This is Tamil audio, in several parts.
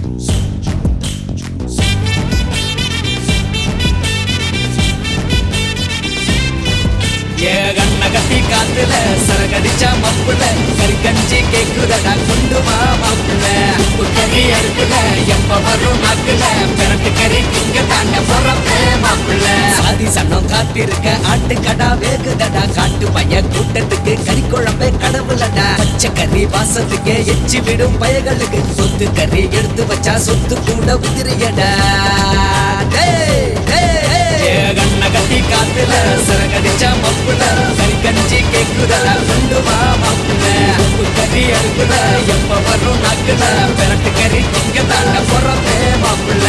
ஏ கண்ண கட்டி காத்துல சரகடிச்சா மப்புல கறி கஞ்சி கேக்குதடா கொண்டு வா மாப்புல உப்பு கறி அறுக்குல எப்ப வரும் நாக்குல பிறட்டு கறி திங்க தாண்ட போறப்ப மாப்புல சாதி சன்னம் காத்திருக்க ஆட்டுக்கடா வேகுதடா காட்டு பைய கூட்டத்துக்கு கறி குழம்பே கடவுளடா பச்சை கறி வாசத்துக்கே எச்சி விடும் பயகளுக்கு சொத்து கறி எடுத்து வச்சா சொத்து கூட உதிரியடா டேய், டேய், டேய். கண்ண கட்டி காத்துல சிறகடிச்சா மப்புல கறி கஞ்சி கேக்குதடா கொண்டு வா மாப்புல உப்பு கறி அறுக்குல எப்ப வரும் நாக்குல பிறட்டு கறி திங்க தாண்ட போறப்பே மாப்புல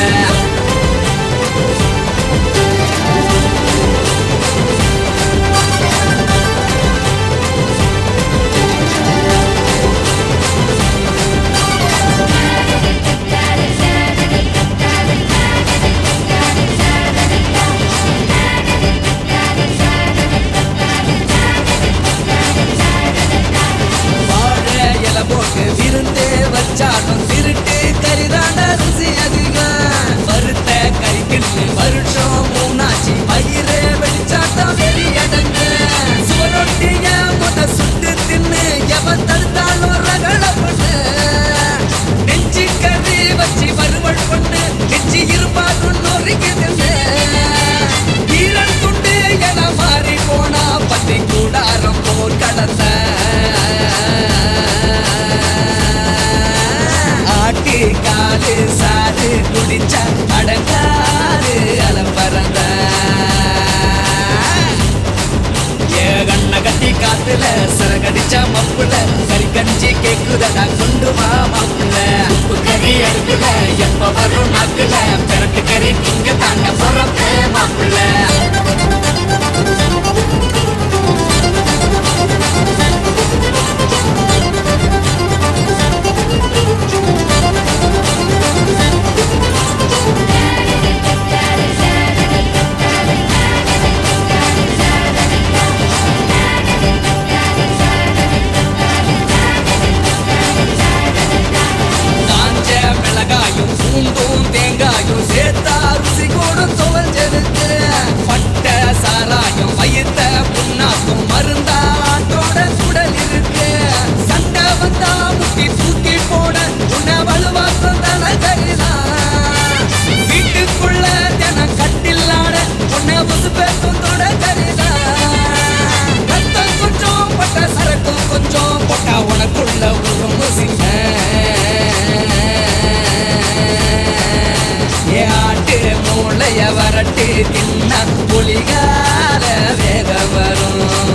வாழை இலை போட்டு விருந்தே வச்சாலும் திருட்டு கரிதான ருசி அதிகம் வறுத்த கறிக்கிட்டு வருஷம் மூணாச்சு வயிறு வெளிச்சாட்டம் வெளியடங்கு சுவரொட்டிய முத சுட்டு தின்னு எவன் தடுத்தாலும் ரகள பொண்ணு நெஞ்சு கறி வச்சு வறுவல் பொண்ணு நெஞ்சு இருப்பாக்கும் நொறுக்குதுன்னு ஈரல் துண்டு என மாறி போனா பத்தி கூடாரம் போர் கடந்த ஆட்டு காலு சாறு குடிச்ச அடங்காது அலம்பரந்த ஏ கண்ண கட்டி காத்துல சிறகடிச்ச மப்புல கறி கஞ்சி கேக்குதடா கொண்டு வா மாப்புல உப்பு கறி அறுக்குல எப்ப வரும் நாக்குல பிறட்டு கறி திங்க தாண்ட போறப்ப மாப்புல காஞ்ச மிளகாயும் பூண்டும் தேங்காயும் சேர்த்தா ருசி கூடும் துவஞ்செடுத்து பட்ட சாராயம் வயித்த புண்ணாக்கும் மருந்தாட்டோட குடல் இருக்கு சண்டை வந்தா முட்டி தூக்கி போட உன்னை வலுவாக்கும் தலை கரிதான் வீட்டுக்குள்ள தினம் கட்டில்லாட உன்னை உசுப்பேற்றும் தொட கரிதான் ரத்தம் கொஞ்சம் பட்ட சரக்கும் கொஞ்சம் போட்டா உனக்குள்ள உருமு சிங்க ஏ ஆட்டு மூளைய வரட்டு தின்ன புலிகால வேக வரும்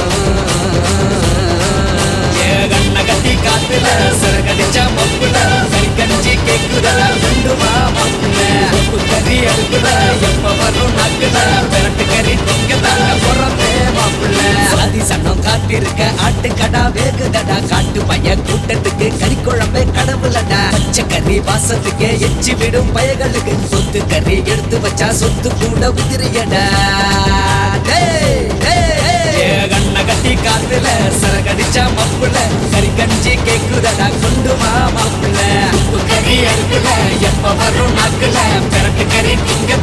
ஏ கண்ண கட்டி காத்துல சிறகடிச்ச மப்புல கறி கஞ்சி கேக்குதல கொண்டு வா மப்புல உப்பு கறி அறுக்குல எப்ப வரும் நாக்குல பிறட்டு கறி திங்க தாங்க போறப்பே மாப்புல சாதி சன்னம் காத்திருக்க ஆட்டுக்கடா வேகுதடா காட்டு பைய கூட்டத்துக்கு கறி குழம்பே கடவுளடா பச்சை கறி வாசத்துக்கே எச்சி விடும் பயகளுக்கு சொத்து கறி எடுத்து வச்சா சொத்து கூட உதிரியடா டேய், டேய், டேய். ஏ கண்ண கட்டி காத்துல சிறகடிச்சா மப்புல கறி கஞ்சி கேக்குதடா கொண்டு வா மாப்புல உப்பு கறி அறுக்குல எப்ப வரும் நாக்குல பிறட்டு கறி திங்க